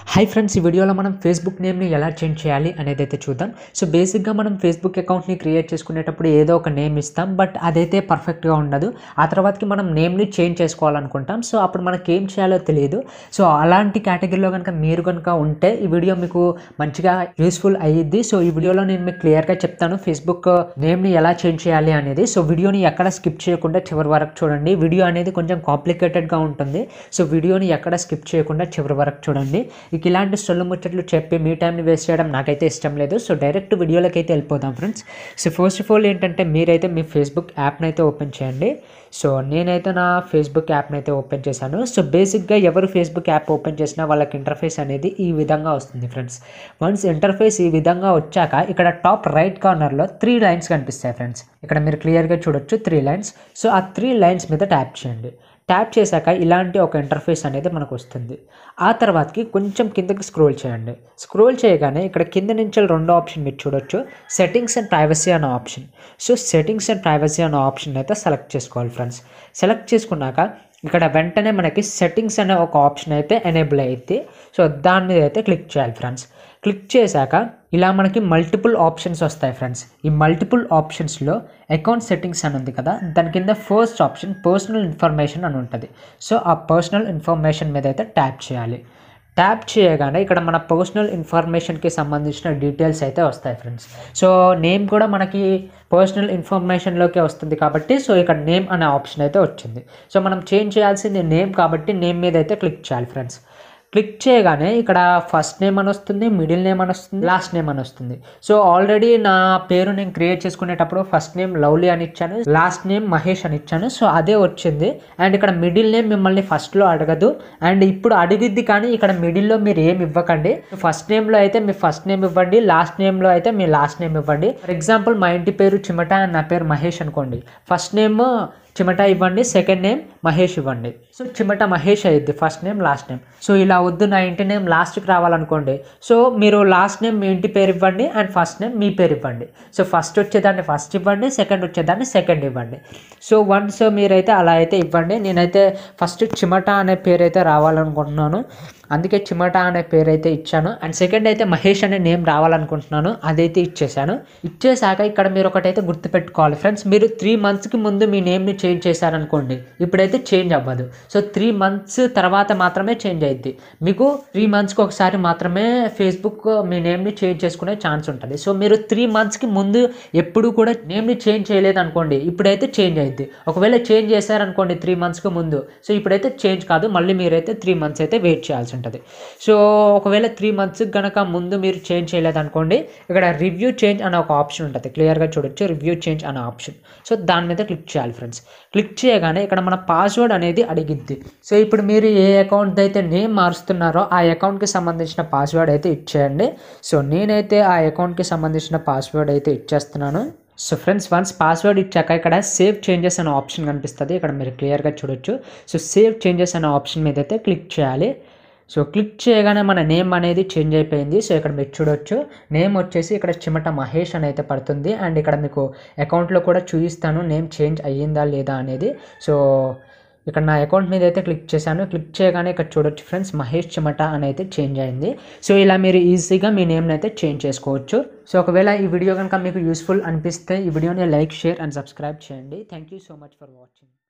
hi friends ఈ వీడియోలో మనం ఫేస్బుక్ నేమ్ని ఎలా చేంజ్ చేయాలి అనేది అయితే చూద్దాం సో బేసిక్గా మనం ఫేస్బుక్ అకౌంట్ని క్రియేట్ చేసుకునేటప్పుడు ఏదో ఒక నేమ్ ఇస్తాం బట్ అదైతే పర్ఫెక్ట్గా ఉండదు ఆ తర్వాతకి మనం నేమ్ని చేంజ్ చేసుకోవాలనుకుంటాం సో అప్పుడు మనకి ఏం చేయాలో తెలియదు సో అలాంటి కేటగిరీలో కనుక మీరు కనుక ఉంటే ఈ వీడియో మీకు మంచిగా యూస్ఫుల్ అయ్యిద్ది సో ఈ వీడియోలో నేను మీకు క్లియర్గా చెప్తాను ఫేస్బుక్ నేమ్ని ఎలా చేంజ్ చేయాలి అనేది సో వీడియోని ఎక్కడ స్కిప్ చేయకుండా చివరి వరకు చూడండి వీడియో అనేది కొంచెం కాంప్లికేటెడ్గా ఉంటుంది సో వీడియోని ఎక్కడ స్కిప్ చేయకుండా చివరి వరకు చూడండి ఇక ఇలాంటి సొల్లు ముచ్చట్లు చెప్పి మీ టైంని వేస్ట్ చేయడం నాకైతే ఇష్టం లేదు సో డైరెక్ట్ వీడియోలోకి అయితే వెళ్ళిపోదాం friends so first of all ఏంటంటే మీరైతే మీ ఫేస్బుక్ యాప్ని అయితే ఓపెన్ చేయండి సో నేనైతే నా ఫేస్బుక్ యాప్ని అయితే ఓపెన్ చేశాను సో బేసిక్గా ఎవరు ఫేస్బుక్ యాప్ ఓపెన్ చేసినా వాళ్ళకి ఇంటర్ఫేస్ అనేది ఈ విధంగా వస్తుంది ఫ్రెండ్స్ వన్స్ ఇంటర్ఫేస్ ఈ విధంగా వచ్చాక ఇక్కడ టాప్ రైట్ కార్నర్లో త్రీ లైన్స్ కనిపిస్తాయి ఫ్రెండ్స్ ఇక్కడ మీరు క్లియర్గా చూడొచ్చు త్రీ లైన్స్ సో ఆ త్రీ లైన్స్ మీద ట్యాప్ చేయండి ట్యాప్ చేశాక ఇలాంటి ఒక ఇంటర్ఫేస్ అనేది మనకు వస్తుంది ఆ తర్వాతకి కొంచెం కిందకి స్క్రోల్ చేయండి స్క్రోల్ చేయగానే ఇక్కడ కింద నుంచి రెండో ఆప్షన్ మీరు చూడొచ్చు సెట్టింగ్స్ అండ్ ప్రైవసీ అనే option so settings and privacy అనే ఆప్షన్ అయితే సెలెక్ట్ చేసుకోవాలి ఫ్రెండ్స్ సెలెక్ట్ చేసుకున్నాక ఇక్కడ వెంటనే మనకి సెట్టింగ్స్ అనే ఒక ఆప్షన్ అయితే ఎనేబుల్ అయ్యింది సో దాని మీద అయితే క్లిక్ చేయాలి ఫ్రెండ్స్ క్లిక్ చేశాక ఇలా మనకి మల్టిపుల్ ఆప్షన్స్ వస్తాయి ఫ్రెండ్స్ ఈ మల్టిపుల్ ఆప్షన్స్లో అకౌంట్ సెట్టింగ్స్ అని ఉంది కదా దాని కింద ఫస్ట్ ఆప్షన్ పర్సనల్ ఇన్ఫర్మేషన్ అని ఉంటుంది సో ఆ పర్సనల్ ఇన్ఫర్మేషన్ మీద అయితే ట్యాప్ చేయాలి ట్యాప్ చేయగానే ఇక్కడ మన పర్సనల్ ఇన్ఫర్మేషన్కి సంబంధించిన డీటెయిల్స్ అయితే వస్తాయి ఫ్రెండ్స్ సో నేమ్ కూడా మనకి పర్సనల్ ఇన్ఫర్మేషన్లోకి వస్తుంది కాబట్టి సో ఇక్కడ నేమ్ అనే ఆప్షన్ అయితే వచ్చింది సో మనం చేంజ్ చేయాల్సింది నేమ్ కాబట్టి నేమ్ మీద అయితే క్లిక్ చేయాలి ఫ్రెండ్స్ క్లిక్ చేయగానే ఇక్కడ ఫస్ట్ నేమ్ అని వస్తుంది మిడిల్ నేమ్ అని వస్తుంది లాస్ట్ నేమ్ అని వస్తుంది సో ఆల్రెడీ నా పేరు నేను క్రియేట్ చేసుకునేటప్పుడు ఫస్ట్ నేమ్ లవ్లీ అని ఇచ్చాను లాస్ట్ నేమ్ మహేష్ అని ఇచ్చాను సో అదే వచ్చింది అండ్ ఇక్కడ మిడిల్ నేమ్ మిమ్మల్ని ఫస్ట్లో అడగదు అండ్ ఇప్పుడు అడిగిద్ది కానీ ఇక్కడ మిడిల్లో మీరు ఏమి ఇవ్వకండి ఫస్ట్ నేమ్లో అయితే మీ ఫస్ట్ నేమ్ ఇవ్వండి లాస్ట్ నేమ్లో అయితే మీ లాస్ట్ నేమ్ ఇవ్వండి ఫర్ ఎగ్జాంపుల్ మా ఇంటి పేరు చిమట అండ్ నా పేరు మహేష్ అనుకోండి ఫస్ట్ నేమ్ చిమట ఇవ్వండి సెకండ్ నేమ్ మహేష్ ఇవ్వండి సో చిమట మహేష్ అయ్యిద్ది first name last name so ఇలా వద్దు నా ఇంటి నేమ్ లాస్ట్కి రావాలనుకోండి సో మీరు లాస్ట్ నేమ్ మీ ఇంటి పేరు ఇవ్వండి అండ్ ఫస్ట్ నేమ్ మీ పేరు ఇవ్వండి సో ఫస్ట్ వచ్చేదాన్ని ఫస్ట్ ఇవ్వండి సెకండ్ వచ్చేదాన్ని సెకండ్ ఇవ్వండి సో వన్స్ మీరైతే అలా అయితే ఇవ్వండి నేనైతే ఫస్ట్ చిమట అనే పేరు అయితే రావాలనుకుంటున్నాను అందుకే చిమట అనే పేరు అయితే ఇచ్చాను అండ్ సెకండ్ అయితే మహేష్ అనే నేమ్ రావాలనుకుంటున్నాను అదైతే ఇచ్చేసాను ఇచ్చేసాక ఇక్కడ మీరు ఒకటైతే గుర్తుపెట్టుకోవాలి ఫ్రెండ్స్ మీరు త్రీ మంత్స్కి ముందు మీ నేమ్ని చేంజ్ చేశారనుకోండి ఇప్పుడైతే చేంజ్ అవ్వదు సో త్రీ మంత్స్ తర్వాత మాత్రమే చేంజ్ అయ్యిద్ది మీకు త్రీ మంత్స్కి ఒకసారి మాత్రమే ఫేస్బుక్ మీ నేమ్ని చేంజ్ చేసుకునే ఛాన్స్ ఉంటుంది సో మీరు త్రీ మంత్స్కి ముందు ఎప్పుడు కూడా నేమ్ని చేంజ్ చేయలేదు అనుకోండి ఇప్పుడైతే చేంజ్ అయ్యిద్ది ఒకవేళ చేంజ్ చేశారనుకోండి త్రీ మంత్స్కి ముందు సో ఇప్పుడైతే చేంజ్ కాదు మళ్ళీ మీరైతే త్రీ మంత్స్ అయితే వెయిట్ చేయాల్సి ఉంటుంది సో ఒకవేళ త్రీ మంత్స్కి కనుక ముందు మీరు చేంజ్ చేయలేదు అనుకోండి ఇక్కడ రివ్యూ చేంజ్ అనే ఒక ఆప్షన్ ఉంటుంది క్లియర్గా చూడొచ్చు రివ్యూ చేంజ్ అనే ఆప్షన్ సో దాని మీద క్లిక్ చేయాలి ఫ్రెండ్స్ క్లిక్ చేయగానే ఇక్కడ మన పాస్వర్డ్ అనేది అడిగిద్ది సో ఇప్పుడు మీరు ఏ అకౌంట్ అయితే నేమ్ మారుస్తున్నారో ఆ అకౌంట్కి సంబంధించిన పాస్వర్డ్ అయితే ఇచ్చేయండి సో నేనైతే ఆ అకౌంట్కి సంబంధించిన పాస్వర్డ్ అయితే ఇచ్చేస్తున్నాను సో ఫ్రెండ్స్ వన్స్ పాస్వర్డ్ ఇచ్చాక ఇక్కడ సేవ్ చేంజెస్ అనే ఆప్షన్ కనిపిస్తుంది ఇక్కడ మీరు క్లియర్గా చూడొచ్చు సో సేవ్ చేంజెస్ అనే ఆప్షన్ మీద అయితే క్లిక్ చేయాలి సో క్లిక్ చేయగానే మన నేమ్ అనేది చేంజ్ అయిపోయింది సో ఇక్కడ మీరు చూడొచ్చు నేమ్ వచ్చేసి ఇక్కడ చిమట మహేష్ అని అయితే పడుతుంది అండ్ ఇక్కడ మీకు అకౌంట్లో కూడా చూపిస్తాను నేమ్ చేంజ్ అయ్యిందా లేదా అనేది సో ఇక్కడ నా అకౌంట్ మీద అయితే క్లిక్ చేశాను క్లిక్ చేయగానే ఇక్కడ చూడొచ్చు ఫ్రెండ్స్ మహేష్ చిమట అని అయితే చేంజ్ అయింది సో ఇలా మీరు ఈజీగా మీ నేమ్ని అయితే చేంజ్ చేసుకోవచ్చు సో ఒకవేళ ఈ వీడియో కనుక మీకు యూస్ఫుల్ అనిపిస్తే ఈ వీడియోని లైక్ షేర్ అండ్ సబ్స్క్రైబ్ చేయండి thank you so much for watching